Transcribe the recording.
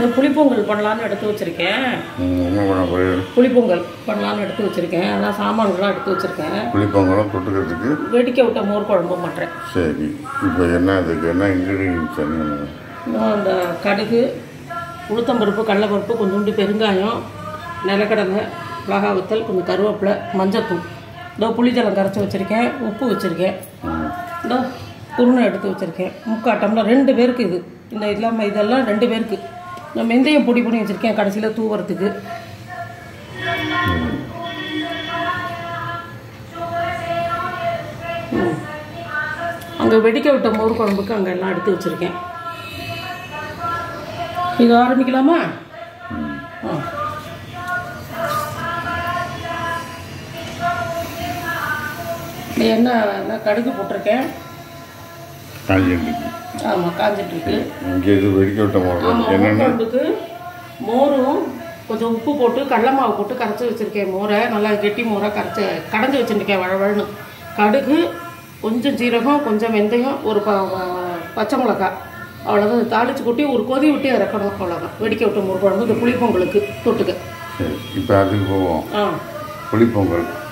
இந்த புளிப்பொங்கல் பண்ணலான்னு எடுத்து வச்சுருக்கேன் ம், என்ன பண்ண போய் புளிப்பொங்கல் பண்ணலான்னு எடுத்து வச்சுருக்கேன் அதான் சாமான்கள்லாம் எடுத்து வச்சுருக்கேன் புளிப்பொங்கலாம் தொட்டுக்கிறதுக்கு வெடிக்க விட்ட மோர் குழம்பு பண்ணுறேன் சரி இப்போ என்ன அதுக்கு என்ன இன்க்ரீடியன்ஸ் என்ன இன்னும் இந்த கடுகு உளுத்தம்பருப்பு கடலைப்பருப்பு கொஞ்சோண்டு பெருங்காயம் நிலக்கடலை மிளகா வத்தல் கொஞ்சம் கருவேப்பிலை மஞ்சத்தூள் இதோ புளிஜலம் கரைச்சி வச்சுருக்கேன் உப்பு வச்சுருக்கேன் ம், இதோ குருணை எடுத்து வச்சுருக்கேன் முக்கால் டம்ளர் ரெண்டு பேருக்கு இது இந்த இல்லாமல் இதெல்லாம் ரெண்டு பேருக்கு நான் வெந்தயம் பொடி பண்ணி வச்சுருக்கேன் கடைசியில் தூவுறதுக்கு ம். அங்கே வெடிக்க விட்ட மோர் குழம்புக்கு அங்கே எல்லாம் எடுத்து வச்சுருக்கேன் இது ஆரம்பிக்கலாமா ம். ஆ இந்த எண்ணெய் எண்ணெய் கடுகு போட்டிருக்கேன் காஞ்சிருக்கு ஆமாம் காஞ்சிட்ருக்கு இங்கே இது வெடிக்க விட்ட மோர் ஆமாம் என்னென்ன குழம்புக்கு மோரும் கொஞ்சம் உப்பு போட்டு கடல மாவு போட்டு கரைச்சி வச்சுருக்கேன் மோரை நல்லா கெட்டி மோரை கரைச்சி கடைஞ்சி வச்சுருக்கேன் வழவழன்னு கடுகு கொஞ்சம் ஜீரகம் கொஞ்சம் வெந்தயம் ஒரு ப ப- பச்சை மிளகாய் அவ்வளோதான் தாளிச்சு கொட்டி ஒரு கொதி விட்டு இறக்கணும் அவ்வளோதான் வெடிக்க விட்ட மோர் குழம்பு இந்த புளிப்பொங்கலுக்கு தொட்டுக்க சரி இப்போ அதுக்கு போவோம் ஆ புளிப்பொங்கல்